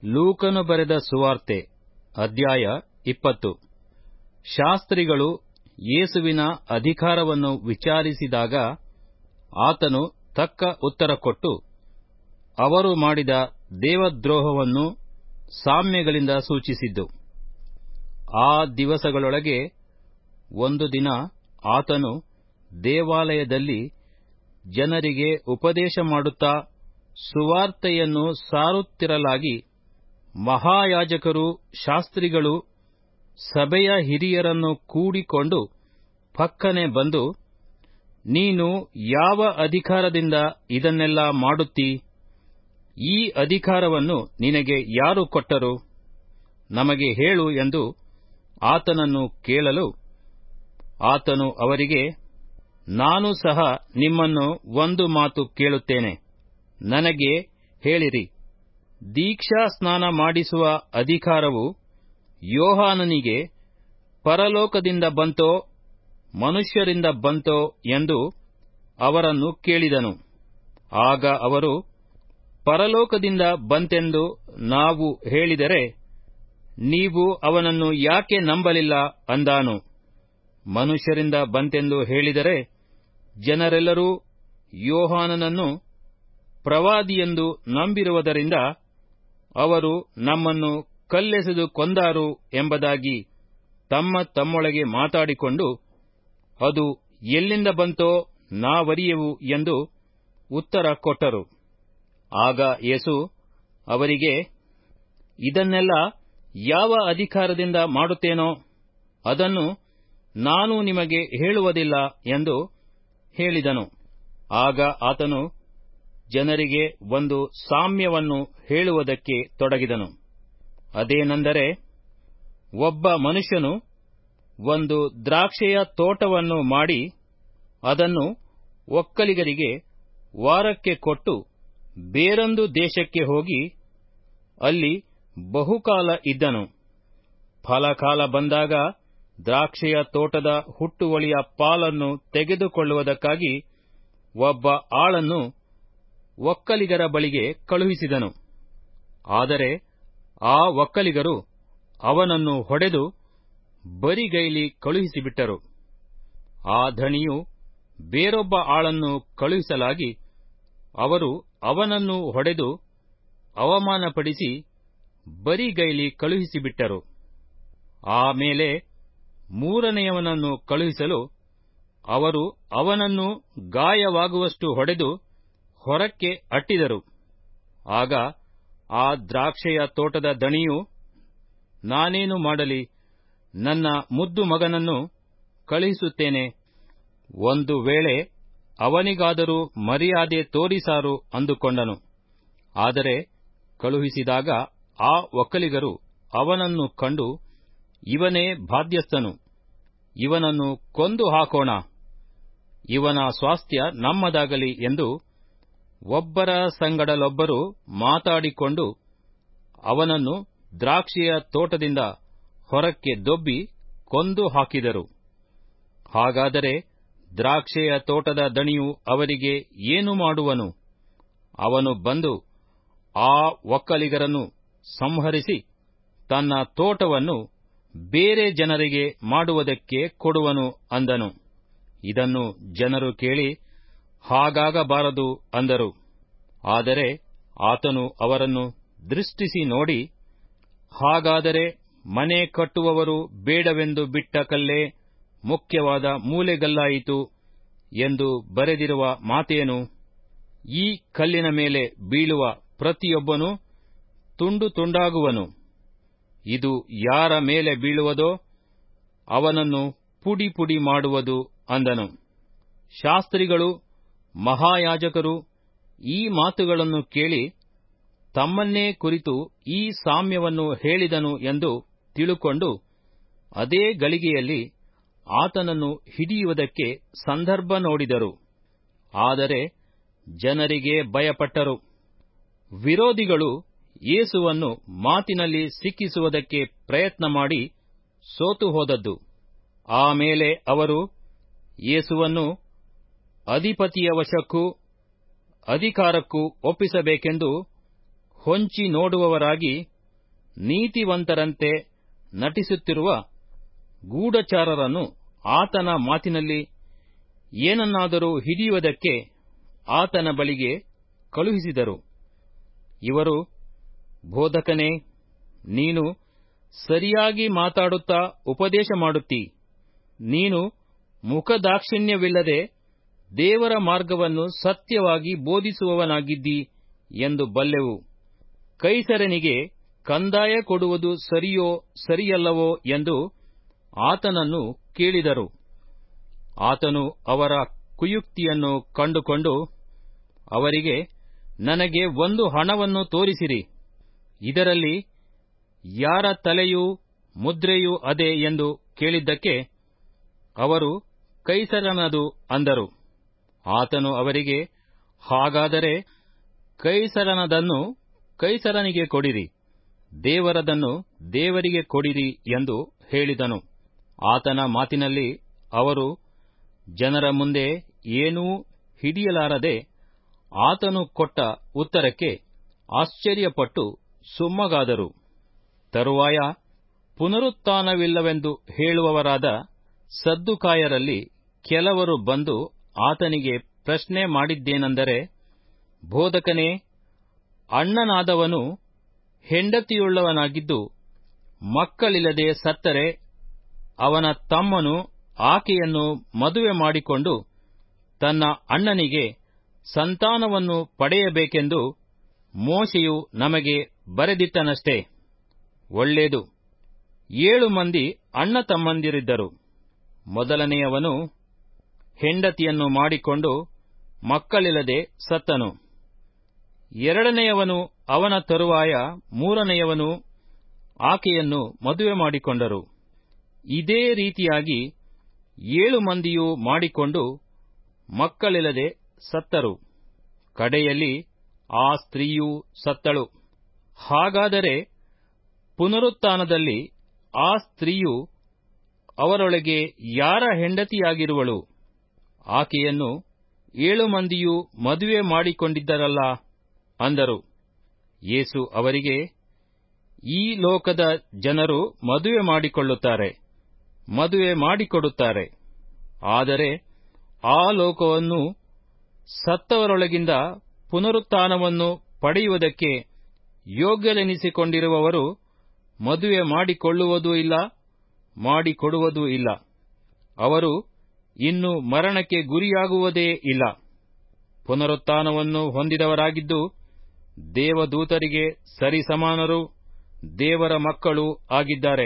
ಲೂಕನು ಬರೆದ ಸುವಾರ್ತೆ ಅಧ್ಯಾಯ ಇಪ್ಪತ್ತು ಶಾಸ್ತ್ರಿಗಳು ಯೇಸುವಿನ ಅಧಿಕಾರವನ್ನು ವಿಚಾರಿಸಿದಾಗ ಆತನು ತಕ್ಕ ಉತ್ತರ ಕೊಟ್ಟು ಅವರು ಮಾಡಿದ ದೇವದ್ರೋಹವನ್ನು ಸಾಮ್ಯಗಳಿಂದ ಸೂಚಿಸಿದ್ದು ಆ ದಿವಸಗಳೊಳಗೆ ಒಂದು ದಿನ ಆತನು ದೇವಾಲಯದಲ್ಲಿ ಜನರಿಗೆ ಉಪದೇಶ ಮಾಡುತ್ತಾ ಸುವಾರ್ತೆಯನ್ನು ಸಾರುತ್ತಿರಲಾಗಿ ಮಹಾಯಾಜಕರೂ ಶಾಸ್ತ್ರಿಗಳೂ ಸಭೆಯ ಹಿರಿಯರನ್ನು ಕೂಡಿಕೊಂಡು ಫಕ್ಕನೆ ಬಂದು ನೀನು ಯಾವ ಅಧಿಕಾರದಿಂದ ಇದನ್ನೆಲ್ಲ ಮಾಡುತ್ತೀ ಈ ಅಧಿಕಾರವನ್ನು ನಿನಗೆ ಯಾರು ಕೊಟ್ಟರು ನಮಗೆ ಹೇಳು ಎಂದು ಆತನನ್ನು ಕೇಳಲು ಆತನು ಅವರಿಗೆ ನಾನು ಸಹ ನಿಮ್ಮನ್ನು ಒಂದು ಮಾತು ಕೇಳುತ್ತೇನೆ ನನಗೆ ಹೇಳಿರಿ ದೀಕ್ಷಾಸ್ನಾನ ಮಾಡಿಸುವ ಅಧಿಕಾರವು ಯೋಹಾನನಿಗೆ ಪರಲೋಕದಿಂದ ಬಂತೋ ಮನುಷ್ಯರಿಂದ ಬಂತೋ ಎಂದು ಅವರನ್ನು ಕೇಳಿದನು ಆಗ ಅವರು ಪರಲೋಕದಿಂದ ಬಂತೆಂದು ನಾವು ಹೇಳಿದರೆ ನೀವು ಅವನನ್ನು ಯಾಕೆ ನಂಬಲಿಲ್ಲ ಅಂದಾನು ಮನುಷ್ಯರಿಂದ ಬಂತೆಂದು ಹೇಳಿದರೆ ಜನರೆಲ್ಲರೂ ಯೋಹಾನನನ್ನು ಪ್ರವಾದಿಯೆಂದು ನಂಬಿರುವುದರಿಂದ ಅವರು ನಮ್ಮನ್ನು ಕಲ್ಲೆಸೆದು ಕೊಂದಾರು ಎಂಬುದಾಗಿ ತಮ್ಮ ತಮ್ಮೊಳಗೆ ಮಾತಾಡಿಕೊಂಡು ಅದು ಎಲ್ಲಿಂದ ಬಂತೋ ನಾವರಿಯೆವು ಎಂದು ಉತ್ತರ ಕೊಟ್ಟರು ಆಗ ಯೇಸು ಅವರಿಗೆ ಇದನ್ನೆಲ್ಲ ಯಾವ ಅಧಿಕಾರದಿಂದ ಮಾಡುತ್ತೇನೋ ಅದನ್ನು ನಾನು ನಿಮಗೆ ಹೇಳುವುದಿಲ್ಲ ಎಂದು ಹೇಳಿದನು ಆಗ ಆತನು ಜನರಿಗೆ ಒಂದು ಸಾಮ್ಯವನ್ನು ಹೇಳುವುದಕ್ಕೆ ತೊಡಗಿದನು ಅದೇನೆಂದರೆ ಒಬ್ಬ ಮನುಷ್ಯನು ಒಂದು ದ್ರಾಕ್ಷೆಯ ತೋಟವನ್ನು ಮಾಡಿ ಅದನ್ನು ಒಕ್ಕಲಿಗರಿಗೆ ವಾರಕ್ಕೆ ಕೊಟ್ಟು ಬೇರೊಂದು ದೇಶಕ್ಕೆ ಹೋಗಿ ಅಲ್ಲಿ ಬಹುಕಾಲ ಇದ್ದನು ಫಲಕಾಲ ಬಂದಾಗ ದ್ರಾಕ್ಷೆಯ ತೋಟದ ಹುಟ್ಟುವಳಿಯ ಪಾಲನ್ನು ತೆಗೆದುಕೊಳ್ಳುವುದಕ್ಕಾಗಿ ಒಬ್ಬ ಆಳನ್ನು ಒಕ್ಕಲಿಗರ ಬಳಿಗೆ ಕಳುಹಿಸಿದನು ಆದರೆ ಆ ಒಕ್ಕಲಿಗರು ಅವನನ್ನು ಹೊಡೆದು ಬರಿಗೈಲಿ ಕಳುಹಿಸಿಬಿಟ್ಟರು ಆ ಧಣಿಯು ಬೇರೊಬ್ಬ ಆಳನ್ನು ಕಳುಹಿಸಲಾಗಿ ಅವರು ಅವನನ್ನು ಹೊಡೆದು ಅವಮಾನಪಡಿಸಿ ಬರಿಗೈಲಿ ಕಳುಹಿಸಿಬಿಟ್ಟರು ಆಮೇಲೆ ಮೂರನೆಯವನನ್ನು ಕಳುಹಿಸಲು ಅವರು ಅವನನ್ನು ಗಾಯವಾಗುವಷ್ಟು ಹೊಡೆದು ಹೊರಕ್ಕೆ ಅಟ್ಟಿದರು ಆಗ ಆ ದ್ರಾಕ್ಷೆಯ ತೋಟದ ದಣಿಯು ನಾನೇನು ಮಾಡಲಿ ನನ್ನ ಮುದ್ದು ಮಗನನ್ನು ಕಳುಹಿಸುತ್ತೇನೆ ಒಂದು ವೇಳೆ ಅವನಿಗಾದರೂ ಮರ್ಯಾದೆ ತೋರಿಸಾರು ಅಂದುಕೊಂಡನು ಆದರೆ ಕಳುಹಿಸಿದಾಗ ಆ ಒಕ್ಕಲಿಗರು ಅವನನ್ನು ಕಂಡು ಇವನೇ ಬಾಧ್ಯಸ್ಥನು ಇವನನ್ನು ಕೊಂದು ಹಾಕೋಣ ಇವನ ಸ್ವಾಸ್ಥ್ಯ ನಮ್ಮದಾಗಲಿ ಎಂದು ಒಬ್ಬರ ಸಂಗಡಲೊಬ್ಬರು ಮಾತಾಡಿಕೊಂಡು ಅವನನ್ನು ದ್ರಾಕ್ಷಿಯ ತೋಟದಿಂದ ಹೊರಕ್ಕೆ ದೊಬ್ಬಿ ಕೊಂದು ಹಾಕಿದರು ಹಾಗಾದರೆ ದ್ರಾಕ್ಷೆಯ ತೋಟದ ದಣಿಯು ಅವರಿಗೆ ಏನು ಮಾಡುವನು ಅವನು ಬಂದು ಆ ಒಕ್ಕಲಿಗರನ್ನು ಸಂಹರಿಸಿ ತನ್ನ ತೋಟವನ್ನು ಬೇರೆ ಜನರಿಗೆ ಮಾಡುವುದಕ್ಕೆ ಕೊಡುವನು ಅಂದನು ಇದನ್ನು ಜನರು ಕೇಳಿ ಹಾಗಾಗಬಾರದು ಅಂದರು ಆದರೆ ಆತನು ಅವರನ್ನು ದೃಷ್ಟಿಸಿ ನೋಡಿ ಹಾಗಾದರೆ ಮನೆ ಕಟ್ಟುವವರು ಬೇಡವೆಂದು ಬಿಟ್ಟ ಕಲ್ಲೇ ಮುಖ್ಯವಾದ ಮೂಲೆಗಲ್ಲಾಯಿತು ಎಂದು ಬರೆದಿರುವ ಮಾತೇನು ಈ ಕಲ್ಲಿನ ಮೇಲೆ ಬೀಳುವ ಪ್ರತಿಯೊಬ್ಬನು ತುಂಡು ತುಂಡಾಗುವನು ಇದು ಯಾರ ಮೇಲೆ ಬೀಳುವುದೋ ಅವನನ್ನು ಪುಡಿ ಪುಡಿ ಮಾಡುವುದು ಅಂದನು ಶಾಸ್ತ್ರಿಗಳು ಮಹಾಯಾಜಕರು ಈ ಮಾತುಗಳನ್ನು ಕೇಳಿ ತಮ್ಮನ್ನೇ ಕುರಿತು ಈ ಸಾಮ್ಯವನ್ನು ಹೇಳಿದನು ಎಂದು ತಿಳುಕೊಂಡು ಅದೇ ಗಳಿಗೆಯಲ್ಲಿ ಆತನನ್ನು ಹಿಡಿಯುವುದಕ್ಕೆ ಸಂದರ್ಭ ನೋಡಿದರು ಆದರೆ ಜನರಿಗೆ ಭಯಪಟ್ಟರು ವಿರೋಧಿಗಳು ಯೇಸುವನ್ನು ಮಾತಿನಲ್ಲಿ ಸಿಕ್ಕಿಸುವುದಕ್ಕೆ ಪ್ರಯತ್ನ ಮಾಡಿ ಸೋತು ಹೋದದ್ದು ಆಮೇಲೆ ಅವರು ಯೇಸುವನ್ನು ಅಧಿಪತಿಯ ವಶಕ್ಕೂ ಅಧಿಕಾರಕ್ಕೂ ಒಪ್ಪಿಸಬೇಕೆಂದು ಹೊಂಚಿ ನೋಡುವವರಾಗಿ ನೀತಿವಂತರಂತೆ ನಟಿಸುತ್ತಿರುವ ಗೂಢಚಾರರನ್ನು ಆತನ ಮಾತಿನಲ್ಲಿ ಏನನ್ನಾದರೂ ಹಿಡಿಯುವುದಕ್ಕೆ ಆತನ ಬಳಿಗೆ ಕಳುಹಿಸಿದರು ಇವರು ಬೋಧಕನೇ ನೀನು ಸರಿಯಾಗಿ ಮಾತಾಡುತ್ತಾ ಉಪದೇಶ ಮಾಡುತ್ತೀ ನೀನು ಮುಖದಾಕ್ಷಿಣ್ಯವಿಲ್ಲದೆ ದೇವರ ಮಾರ್ಗವನ್ನು ಸತ್ಯವಾಗಿ ಬೋಧಿಸುವವನಾಗಿದ್ದೀ ಎಂದು ಬಲ್ಲೆವು ಕೈಸರನಿಗೆ ಕಂದಾಯ ಕೊಡುವುದು ಸರಿಯೋ ಸರಿಯಲ್ಲವೋ ಎಂದು ಆತನನ್ನು ಕೇಳಿದರು ಆತನು ಅವರ ಕುಯುಕ್ತಿಯನ್ನು ಕಂಡುಕೊಂಡು ಅವರಿಗೆ ನನಗೆ ಒಂದು ಹಣವನ್ನು ತೋರಿಸಿರಿ ಇದರಲ್ಲಿ ಯಾರ ತಲೆಯೂ ಮುದ್ರೆಯೂ ಅದೆ ಎಂದು ಕೇಳಿದ್ದಕ್ಕೆ ಅವರು ಕೈಸರನದು ಅಂದರು ಆತನು ಅವರಿಗೆ ಹಾಗಾದರೆ ಕೈಸರನದನ್ನು ಕೈಸರನಿಗೆ ಕೊಡಿರಿ ದೇವರದನ್ನು ದೇವರಿಗೆ ಕೊಡಿರಿ ಎಂದು ಹೇಳಿದನು ಆತನ ಮಾತಿನಲ್ಲಿ ಅವರು ಜನರ ಮುಂದೆ ಏನೂ ಹಿಡಿಯಲಾರದೆ ಆತನು ಕೊಟ್ಟ ಉತ್ತರಕ್ಕೆ ಆಶ್ಚರ್ಯಪಟ್ಟು ಸುಮ್ಮಗಾದರು ತರುವಾಯ ಪುನರುತ್ಥಾನವಿಲ್ಲವೆಂದು ಹೇಳುವವರಾದ ಸದ್ದುಕಾಯರಲ್ಲಿ ಕೆಲವರು ಬಂದು ಆತನಿಗೆ ಪ್ರಶ್ನೆ ಮಾಡಿದ್ದೇನೆಂದರೆ ಬೋಧಕನೇ ಅಣ್ಣನಾದವನು ಹೆಂಡತಿಯುಳ್ಳವನಾಗಿದ್ದು ಮಕ್ಕಳಿಲ್ಲದೆ ಸತ್ತರೆ ಅವನ ತಮ್ಮನು ಆಕೆಯನ್ನು ಮದುವೆ ಮಾಡಿಕೊಂಡು ತನ್ನ ಅಣ್ಣನಿಗೆ ಸಂತಾನವನ್ನು ಪಡೆಯಬೇಕೆಂದು ಮೋಶೆಯು ನಮಗೆ ಬರೆದಿಟ್ಟನಷ್ಟೇ ಒಳ್ಳೇದು ಏಳು ಮಂದಿ ಅಣ್ಣ ತಮ್ಮಂದಿರಿದ್ದರು ಮೊದಲನೆಯವನು ಹೆಂಡತಿಯನ್ನು ಮಾಡಿಕೊಂಡು ಮಕ್ಕಳಿಲ್ಲದೆ ಸತ್ತನು ಎರಡನೆಯವನು ಅವನ ತರುವಾಯ ಮೂರನೆಯವನು ಆಕೆಯನ್ನು ಮದುವೆ ಮಾಡಿಕೊಂಡರು ಇದೇ ರೀತಿಯಾಗಿ ಏಳು ಮಂದಿಯೂ ಮಾಡಿಕೊಂಡು ಮಕ್ಕಳಿಲ್ಲದೆ ಸತ್ತರು ಕಡೆಯಲ್ಲಿ ಆ ಸ್ತ್ರೀಯೂ ಸತ್ತಳು ಹಾಗಾದರೆ ಪುನರುತ್ಥಾನದಲ್ಲಿ ಆ ಸ್ತ್ರೀಯು ಅವರೊಳಗೆ ಯಾರ ಹೆಂಡತಿಯಾಗಿರುವಳು ಆಕೆಯನ್ನು ಏಳು ಮಂದಿಯೂ ಮದುವೆ ಮಾಡಿಕೊಂಡಿದ್ದರಲ್ಲ ಅಂದರು ಯೇಸು ಅವರಿಗೆ ಈ ಲೋಕದ ಜನರು ಮದುವೆ ಮಾಡಿಕೊಳ್ಳುತ್ತಾರೆ ಮದುವೆ ಮಾಡಿಕೊಡುತ್ತಾರೆ ಆದರೆ ಆ ಲೋಕವನ್ನು ಸತ್ತವರೊಳಗಿಂದ ಪುನರುತ್ಥಾನವನ್ನು ಪಡೆಯುವುದಕ್ಕೆ ಯೋಗ್ಯರೆನಿಸಿಕೊಂಡಿರುವವರು ಮದುವೆ ಮಾಡಿಕೊಳ್ಳುವುದೂ ಇಲ್ಲ ಮಾಡಿಕೊಡುವುದೂ ಇಲ್ಲ ಅವರು ಇನ್ನು ಮರಣಕ್ಕೆ ಗುರಿಯಾಗುವುದೇ ಇಲ್ಲ ಪುನರುತ್ಥಾನವನ್ನು ಹೊಂದಿದವರಾಗಿದ್ದು ದೇವದೂತರಿಗೆ ಸರಿಸಮಾನರು ದೇವರ ಮಕ್ಕಳು ಆಗಿದ್ದಾರೆ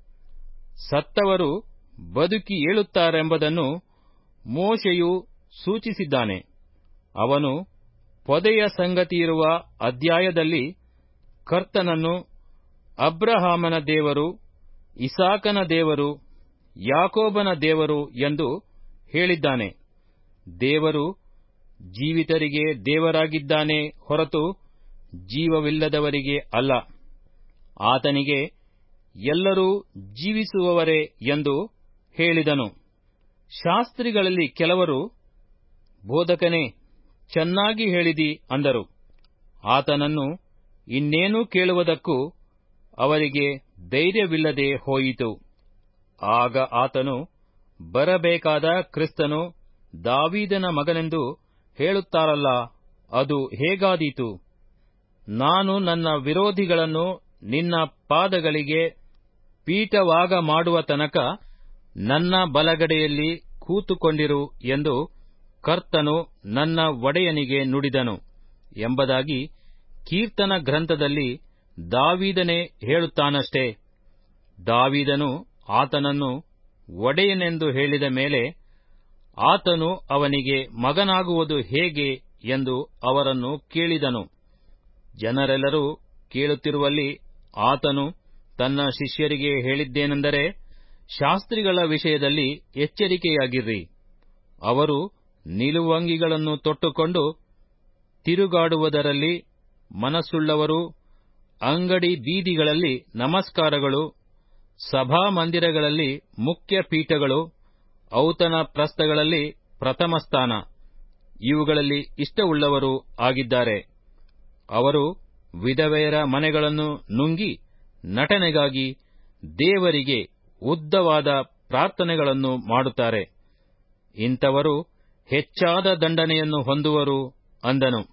ಸತ್ತವರು ಬದುಕಿ ಏಳುತ್ತಾರೆಂಬುದನ್ನು ಮೋಶೆಯು ಸೂಚಿಸಿದ್ದಾನೆ ಅವನು ಪೊದೆಯ ಸಂಗತಿಯಿರುವ ಅಧ್ಯಾಯದಲ್ಲಿ ಕರ್ತನನ್ನು ಅಬ್ರಹಾಮನ ದೇವರು ಇಸಾಕನ ದೇವರು ಯಾಕೋಬನ ದೇವರು ಎಂದು ಹೇಳಿದ್ದಾನೆ ದೇವರು ಜೀವಿತರಿಗೆ ದೇವರಾಗಿದ್ದಾನೆ ಹೊರತು ಜೀವವಿಲ್ಲದವರಿಗೆ ಅಲ್ಲ ಆತನಿಗೆ ಎಲ್ಲರೂ ಜೀವಿಸುವವರೇ ಎಂದು ಹೇಳಿದನು ಶಾಸ್ತ್ರಿಗಳಲ್ಲಿ ಕೆಲವರು ಬೋಧಕನೇ ಚೆನ್ನಾಗಿ ಹೇಳಿದಿ ಅಂದರು ಆತನನ್ನು ಇನ್ನೇನೂ ಕೇಳುವುದಕ್ಕೂ ಅವರಿಗೆ ಧೈರ್ಯವಿಲ್ಲದೆ ಹೋಯಿತು ಆಗ ಆತನು ಬರಬೇಕಾದ ಕ್ರಿಸ್ತನು ದಾವೀದನ ಮಗನೆಂದು ಹೇಳುತ್ತಾರಲ್ಲ ಅದು ಹೇಗಾದೀತು ನಾನು ನನ್ನ ವಿರೋಧಿಗಳನ್ನು ನಿನ್ನ ಪಾದಗಳಿಗೆ ಪೀಠವಾಗ ಮಾಡುವ ತನಕ ನನ್ನ ಬಲಗಡೆಯಲ್ಲಿ ಕೂತುಕೊಂಡಿರು ಎಂದು ಕರ್ತನು ನನ್ನ ಒಡೆಯನಿಗೆ ನುಡಿದನು ಎಂಬುದಾಗಿ ಕೀರ್ತನ ಗ್ರಂಥದಲ್ಲಿ ದಾವೀದನೇ ಹೇಳುತ್ತಾನಷ್ಟೇ ದಾವೀದನು ಆತನನ್ನು ಒಡೆಯನೆಂದು ಹೇಳಿದ ಮೇಲೆ ಆತನು ಅವನಿಗೆ ಮಗನಾಗುವುದು ಹೇಗೆ ಎಂದು ಅವರನ್ನು ಕೇಳಿದನು ಜನರೆಲ್ಲರೂ ಕೇಳುತ್ತಿರುವಲ್ಲಿ ಆತನು ತನ್ನ ಶಿಷ್ಯರಿಗೆ ಹೇಳಿದ್ದೇನೆಂದರೆ ಶಾಸ್ತ್ರಿಗಳ ವಿಷಯದಲ್ಲಿ ಎಚ್ಚರಿಕೆಯಾಗಿರ್ರಿ ಅವರು ನಿಲುವಂಗಿಗಳನ್ನು ತೊಟ್ಟುಕೊಂಡು ತಿರುಗಾಡುವುದರಲ್ಲಿ ಮನಸ್ಸುಳ್ಳವರು ಅಂಗಡಿ ಬೀದಿಗಳಲ್ಲಿ ನಮಸ್ಕಾರಗಳು ಸಭಾಮಂದಿರಗಳಲ್ಲಿ ಮುಖ್ಯ ಪೀಠಗಳು ಔತಣ ಪ್ರಸ್ಥಗಳಲ್ಲಿ ಪ್ರಥಮ ಸ್ಥಾನ ಇವುಗಳಲ್ಲಿ ಇಷ್ಟವುಳ್ಳವರು ಆಗಿದ್ದಾರೆ ಅವರು ವಿಧವೆಯರ ಮನೆಗಳನ್ನು ನುಂಗಿ ನಟನೆಗಾಗಿ ದೇವರಿಗೆ ಉದ್ದವಾದ ಪ್ರಾರ್ಥನೆಗಳನ್ನು ಮಾಡುತ್ತಾರೆ ಇಂಥವರು ಹೆಚ್ಚಾದ ದಂಡನೆಯನ್ನು ಹೊಂದುವರು ಅಂದನು